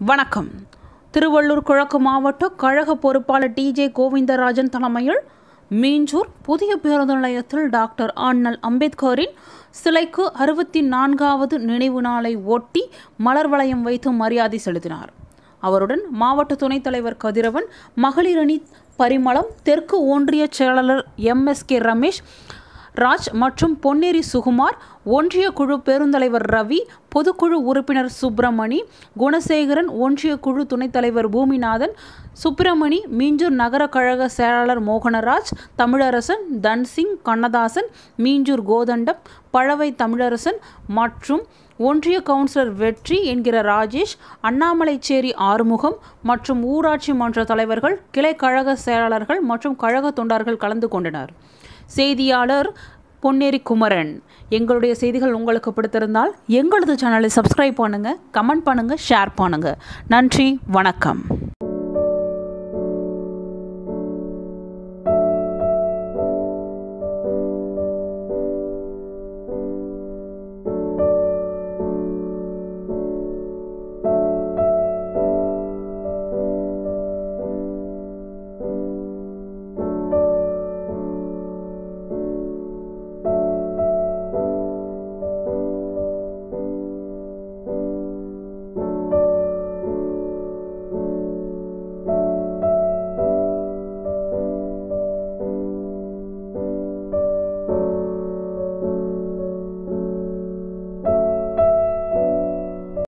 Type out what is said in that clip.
வணக்கம் திருவள்ளூர் கிழக்கு மாவட்ட கழக பொறுப்பாளர் டிஜே கோவிந்தராஜன் தலைமையில் மீஞ்சூர் புதிய பேருந்து நிலையத்தில் டாக்டர் அண்ணல் அம்பேத்கரின் சிலைக்கு அறுபத்தி நான்காவது நினைவு நாளை ஒட்டி மலர் வளையம் வைத்து மரியாதை செலுத்தினார் அவருடன் மாவட்ட துணைத் தலைவர் கதிரவன் மகளிர் அணி பரிமளம் தெற்கு ஒன்றிய செயலாளர் எம்எஸ்கே ரமேஷ் ராஜ் மற்றும் பொன்னேரி சுகுமார் ஒன்றிய குழு பெருந்தலைவர் ரவி பொதுக்குழு உறுப்பினர் சுப்பிரமணி குணசேகரன் ஒன்றிய குழு துணைத் தலைவர் பூமிநாதன் சுப்பிரமணி மீஞ்சூர் நகர கழக செயலாளர் மோகனராஜ் தமிழரசன் தன்சிங் கண்ணதாசன் மீஞ்சூர் கோதண்டம் பழவை தமிழரசன் மற்றும் ஒன்றிய கவுன்சிலர் வெற்றி என்கிற ராஜேஷ் அண்ணாமலைச்சேரி ஆறுமுகம் மற்றும் ஊராட்சி மன்ற தலைவர்கள் கிளை கழக செயலாளர்கள் மற்றும் கழக தொண்டர்கள் கலந்து கொண்டனர் செய்தியாளர் பொன்னேரி குமரன் எங்களுடைய செய்திகள் உங்களுக்கு பிடித்திருந்தால் எங்களது சேனலை சப்ஸ்கிரைப் பண்ணுங்கள் கமெண்ட் பண்ணுங்கள் ஷேர் பண்ணுங்கள் நன்றி வணக்கம்